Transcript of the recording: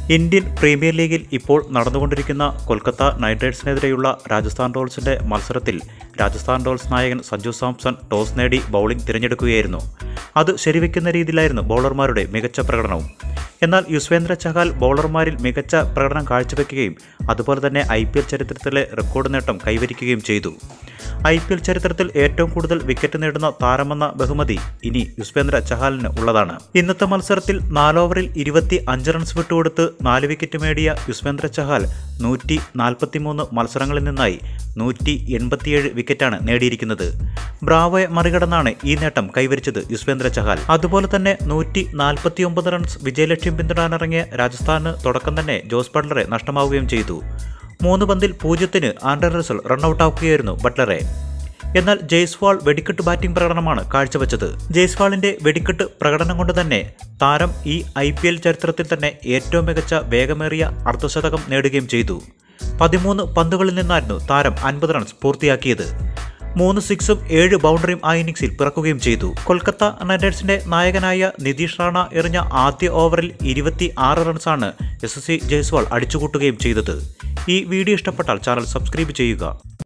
Indian premier ലീഗിൽ ഇപ്പോൾ നടന്നുകൊണ്ടിരിക്കുന്ന കൊൽക്കത്ത നൈറ്റ് റൈഡേഴ്സിനെതിരെയുള്ള രാജസ്ഥാൻ റോയൽസിന്റെ മത്സരത്തിൽ രാജസ്ഥാൻ റോയൽസ് നായകൻ സഞ്ജു സാംസൺ ടോസ് നേടി ബൗളിംഗ് തിരഞ്ഞെടുക്കുകയായിരുന്നു അത് ശരിവെക്കുന്ന രീതിയിലായിരുന്നു ബൗളർമാരുടെ മികച്ച പ്രകടനവും എന്നാൽ യുസ്വേന്ദ്ര ചഹാൽ ബൗളർമാരിൽ മികച്ച പ്രകടനം കാഴ്ചവെക്കുകയും അതുപോലെ തന്നെ ഐ പി എൽ ചരിത്രത്തിലെ റെക്കോർഡ് നേട്ടം കൈവരിക്കുകയും ചെയ്തു ഐ പി എൽ ചരിത്രത്തിൽ ഏറ്റവും കൂടുതൽ വിക്കറ്റ് നേടുന്ന താരമെന്ന ബഹുമതി ഇനി യുസ്വേന്ദ്ര ചഹാലിന് ഉള്ളതാണ് ഇന്നത്തെ മത്സരത്തിൽ നാല് ഓവറിൽ ഇരുപത്തി അഞ്ച് റൺസ് വിട്ടുകൊടുത്ത് നാല് വിക്കറ്റ് നേടിയ യുസ്വേന്ദ്ര ചഹാൽ നൂറ്റി നാൽപ്പത്തിമൂന്ന് മത്സരങ്ങളിൽ നിന്നായി നൂറ്റി എൺപത്തിയേഴ് വിക്കറ്റാണ് നേടിയിരിക്കുന്നത് ബ്രാവോയെ മറികടന്നാണ് ഈ നേട്ടം കൈവരിച്ചത് യുസ്വേന്ദ്ര ചഹാൽ അതുപോലെ തന്നെ നൂറ്റി നാൽപ്പത്തിയൊമ്പത് റൺസ് വിജയലക്ഷ്യം പിന്തുടരാനിറങ്ങിയ രാജസ്ഥാന് തുടക്കം തന്നെ ജോസ് ബട്ട്ലറെ നഷ്ടമാവുകയും ചെയ്തു മൂന്ന് പന്തിൽ പൂജ്യത്തിന് ആൻഡർ റസൽ റണ്ണൌട്ടാക്കുകയായിരുന്നു ബട്ട്ലറെ എന്നാൽ ജയ്സ്വാൾ വെടിക്കെട്ട് ബാറ്റിംഗ് പ്രകടനമാണ് കാഴ്ചവെച്ചത് ജയ്സ്വാളിന്റെ വെടിക്കെട്ട് പ്രകടനം കൊണ്ട് തന്നെ താരം ഈ ഐ പി എൽ ചരിത്രത്തിൽ തന്നെ ഏറ്റവും മികച്ച വേഗമേറിയ അർദ്ധശതകം നേടുകയും ചെയ്തു പതിമൂന്ന് പന്തുകളിൽ നിന്നായിരുന്നു താരം അൻപത് റൺസ് പൂർത്തിയാക്കിയത് മൂന്ന് സിക്സും ഏഴ് ബൗണ്ടറിയും ആ ഇന്നിംഗ്സിൽ പിറക്കുകയും ചെയ്തു കൊൽക്കത്ത നൈറ്റ് റൈഡേഴ്സിന്റെ നായകനായ നിതീഷ് റാണ എറിഞ്ഞ ആദ്യ ഓവറിൽ ഇരുപത്തി ആറ് റൺസാണ് എസ് എസ് സി ജയ്സ്വാൾ അടിച്ചുകൂട്ടുകയും ചെയ്തത് ഈ വീഡിയോ ഇഷ്ടപ്പെട്ടാൽ ചാനൽ സബ്സ്ക്രൈബ് ചെയ്യുക